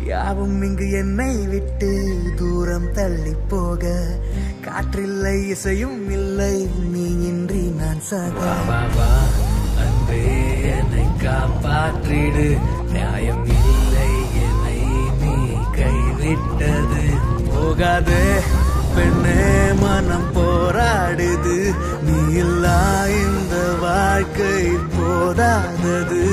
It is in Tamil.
யாவும் இங்கு என்னை விட்டு தூரம் தள்ளி போக காற்றில்லை இசையும் இல்லை நீ இன்றி நான் சாக வா வா அன்பே என்னை காப்பாற்றிடு நியாயம் இல்லை என்னை நீ கைவிட்டது போகாதே பெண்ணே மனம் போராடுது நீ இல்லா இந்த வாழ்க்கை போதாதது